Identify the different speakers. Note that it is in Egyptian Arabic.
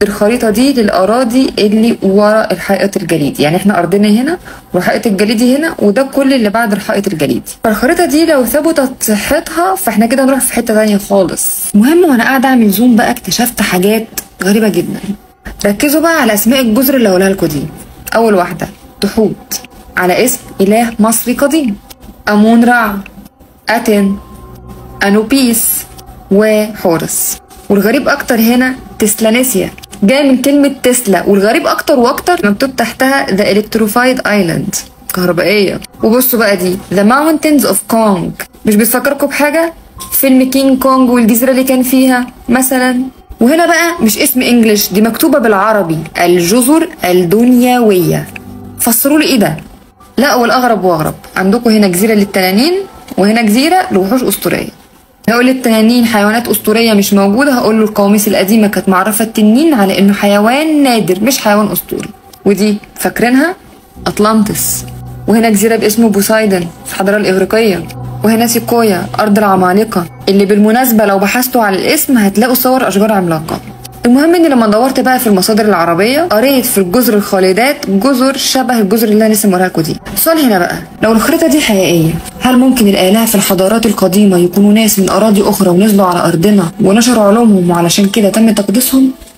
Speaker 1: الخريطة دي للأراضي اللي ورا الحائط الجليدي يعني احنا أرضنا هنا والحائط الجليدي هنا وده كل اللي بعد الحائط الجليدي فالخريطة دي لو ثبتت صحتها فاحنا كده نروح في حتة تانية خالص المهم وانا قاعدة اعمل زوم بقى اكتشفت حاجات غريبة جدا ركزوا بقى على اسماء الجزر اللي هقولها لكم دي اول واحدة تحوت على اسم اله مصري قديم امون رع اتن انوبيس وحورس والغريب اكتر هنا تسلانيسيا جاي من كلمة تسلا والغريب اكتر واكتر مكتوب تحتها The Electrified Island كهربائية وبصوا بقى دي The Mountains of Kong مش بتفكركم بحاجة فيلم كينج كونج والجزيرة اللي كان فيها مثلا وهنا بقى مش اسم انجلش دي مكتوبة بالعربي الجزر الدنيوية فسروا لي ايه ده لا والاغرب واغرب عندكم هنا جزيرة للتنانين وهنا جزيرة لوحوش اسطورية هقول للتنانين حيوانات أسطورية مش موجودة هقول له القواميس القديمة كانت معرفة التنين على إنه حيوان نادر مش حيوان أسطوري ودي فاكرينها أطلانتس وهنا جزيرة باسمه بوسايدن في الحضارة الإغريقية وهنا سيكويا أرض العمالقة اللي بالمناسبة لو بحثتوا على الاسم هتلاقوا صور أشجار عملاقة المهم اني لما دورت بقى في المصادر العربيه قريت في الجزر الخالدات جزر شبه الجزر اللي انا لسه موريها لكم دي السؤال هنا بقى لو الخريطه دي حقيقيه هل ممكن الالهه في الحضارات القديمه يكونوا ناس من اراضي اخرى ونزلوا على ارضنا ونشروا علومهم وعلشان كده تم تقديسهم